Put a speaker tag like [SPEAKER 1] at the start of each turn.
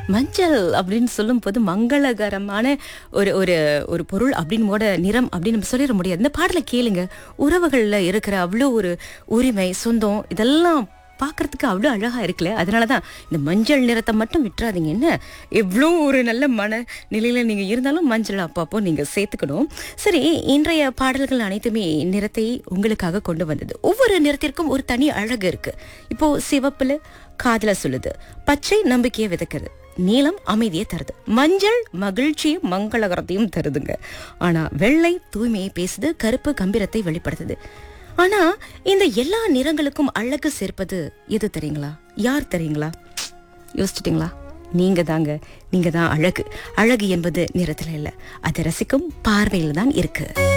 [SPEAKER 1] மஞ்சள் அப்படின்னு சொல்லும்போது மங்களகரமான ஒரு ஒரு ஒரு பொருள் அப்படின்னு கூட நிறம் அப்படின்னு நம்ம சொல்லிட முடியாது இந்த பாடலை கேளுங்க உறவுகளில் இருக்கிற அவ்வளோ ஒரு உரிமை சொந்தம் இதெல்லாம் பார்க்கறதுக்கு அவ்வளோ அழகாக இருக்குல்ல அதனால தான் இந்த மஞ்சள் நிறத்தை மட்டும் விட்டுறாதீங்க என்ன எவ்வளோ ஒரு நல்ல மன நிலையில் நீங்கள் இருந்தாலும் மஞ்சள் அப்பப்போ நீங்கள் சேர்த்துக்கணும் சரி இன்றைய பாடல்கள் அனைத்துமே நிறத்தை உங்களுக்காக கொண்டு வந்தது ஒவ்வொரு நிறத்திற்கும் ஒரு தனி அழகு இருக்கு இப்போ சிவப்புல காதல சொல்லுது பச்சை நம்பிக்கையை விதைக்கிறது நீலம் அமைதியை தருது மஞ்சள் மகிழ்ச்சியும் மங்களகரத்தையும் தருதுங்க ஆனா வெள்ளை தூய்மையை பேசுது கருப்பு கம்பீரத்தை வெளிப்படுத்துது ஆனா இந்த எல்லா நிறங்களுக்கும் அழகு சேர்ப்பது எது தெரியுங்களா யார் தெரியுங்களா யோசிச்சிட்டிங்களா நீங்க தாங்க நீங்க தான் அழகு அழகு என்பது நிறத்துல இல்ல அதை ரசிக்கும் பார்வையில் தான் இருக்கு